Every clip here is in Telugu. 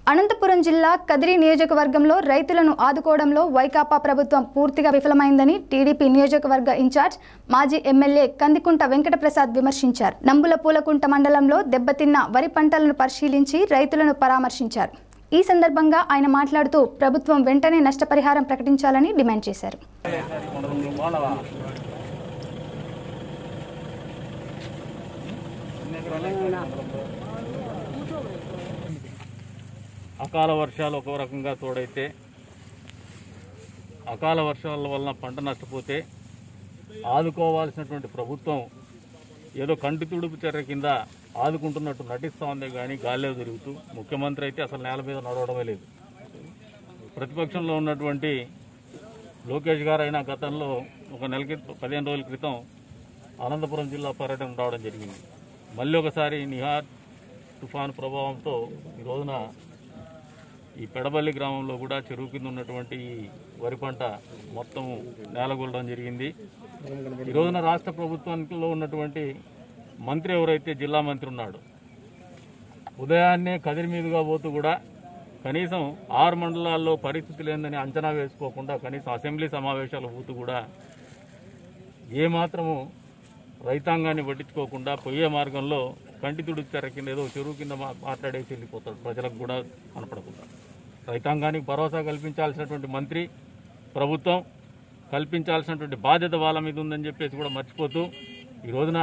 అనంతపురం జిల్లా కదిరి నియోజకవర్గంలో రైతులను ఆదుకోవడంలో వైకాపా ప్రభుత్వం పూర్తిగా విఫలమైందని టీడీపీ నియోజకవర్గ ఇన్ఛార్జ్ మాజీ ఎమ్మెల్యే కందికుంట వెంకటప్రసాద్ విమర్శించారు నంబుల పూలకుంట మండలంలో దెబ్బతిన్న వరి పంటలను పరిశీలించి రైతులను పరామర్శించారు ఈ సందర్భంగా ఆయన మాట్లాడుతూ ప్రభుత్వం వెంటనే నష్టపరిహారం ప్రకటించాలని డిమాండ్ చేశారు అకాల వర్షాలు ఒక రకంగా తోడైతే అకాల వర్షాల వలన పంట నష్టపోతే ఆదుకోవాల్సినటువంటి ప్రభుత్వం ఏదో కంటి తుడుపు చర్య కింద ఆదుకుంటున్నట్టు నటిస్తూ ఉంది కానీ గాల్లో తిరుగుతూ ముఖ్యమంత్రి అయితే అసలు నేల మీద నడవడమే లేదు ప్రతిపక్షంలో ఉన్నటువంటి లోకేష్ గారు అయినా గతంలో ఒక నెల క్రితం పదిహేను రోజుల క్రితం అనంతపురం జిల్లా పర్యటన రావడం జరిగింది మళ్ళీ ఒకసారి నిహార్ తుఫాను ప్రభావంతో ఈ రోజున ఈ పెడబల్లి గ్రామంలో కూడా చెరువు కింద ఉన్నటువంటి ఈ వరి పంట మొత్తం నేలగొల్లడం జరిగింది ఈ రోజున రాష్ట్ర ప్రభుత్వంలో ఉన్నటువంటి మంత్రి ఎవరైతే జిల్లా మంత్రి ఉన్నాడు ఉదయాన్నే కదిరి మీదుగా పోతూ కూడా కనీసం ఆరు మండలాల్లో పరిస్థితి లేదని అంచనా వేసుకోకుండా కనీసం అసెంబ్లీ సమావేశాలు పోతూ కూడా ఏమాత్రము రైతాంగాన్ని పట్టించుకోకుండా పోయే మార్గంలో కంటి తుడుపు తెర కింద ఏదో చెరువు కింద మా- మాట్లాడేసి వెళ్ళిపోతాడు ప్రజలకు కూడా కనపడకుండా రైతాంగానికి భరోసా కల్పించాల్సినటువంటి మంత్రి ప్రభుత్వం కల్పించాల్సినటువంటి బాధ్యత వాళ్ళ మీద ఉందని చెప్పేసి కూడా మర్చిపోతూ ఈ రోజున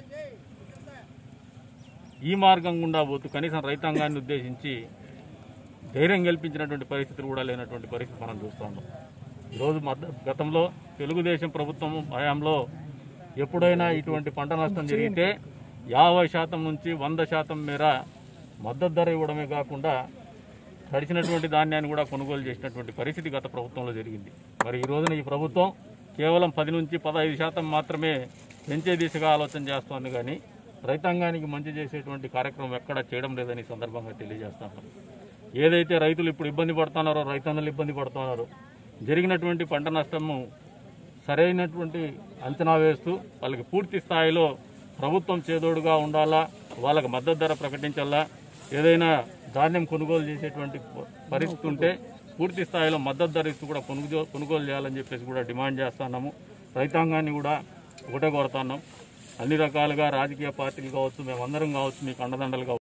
ఈ మార్గం గుండా పోతూ కనీసం రైతాంగాన్ని ఉద్దేశించి ధైర్యం కల్పించినటువంటి పరిస్థితులు కూడా లేనటువంటి పరిస్థితి మనం చూస్తూ ఉన్నాం ఈరోజు మద్ద గతంలో తెలుగుదేశం ప్రభుత్వం హయాంలో ఎప్పుడైనా ఇటువంటి పంట నష్టం జరిగితే యాభై శాతం నుంచి వంద శాతం మేర మద్దతు ధర ఇవ్వడమే కాకుండా తడిచినటువంటి ధాన్యాన్ని కూడా కొనుగోలు చేసినటువంటి పరిస్థితి గత ప్రభుత్వంలో జరిగింది మరి ఈ రోజున ఈ ప్రభుత్వం కేవలం పది నుంచి పదహైదు శాతం మాత్రమే పెంచే దిశగా ఆలోచన చేస్తోంది కానీ రైతాంగానికి మంచి చేసేటువంటి కార్యక్రమం ఎక్కడా చేయడం లేదని ఈ సందర్భంగా తెలియజేస్తున్నాం ఏదైతే రైతులు ఇప్పుడు ఇబ్బంది పడుతున్నారో రైతన్నలు ఇబ్బంది పడుతున్నారో జరిగినటువంటి పంట నష్టము సరైనటువంటి అంచనా వేస్తూ వాళ్ళకి పూర్తి స్థాయిలో ప్రభుత్వం చేదోడుగా ఉండాలా వాళ్ళకి మద్దతు ధర ప్రకటించాలా ఏదైనా ధాన్యం కొనుగోలు చేసేటువంటి పరిస్థితి ఉంటే పూర్తి స్థాయిలో మద్దతు ధర ఇస్తూ కూడా కొనుగోలు కొనుగోలు చేయాలని చెప్పేసి కూడా డిమాండ్ చేస్తున్నాము రైతాంగాన్ని కూడా ఒకటే కోరుతున్నాం అన్ని రకాలుగా రాజకీయ పార్టీలు కావచ్చు మేమందరం కావచ్చు మీకు అండదండలుగా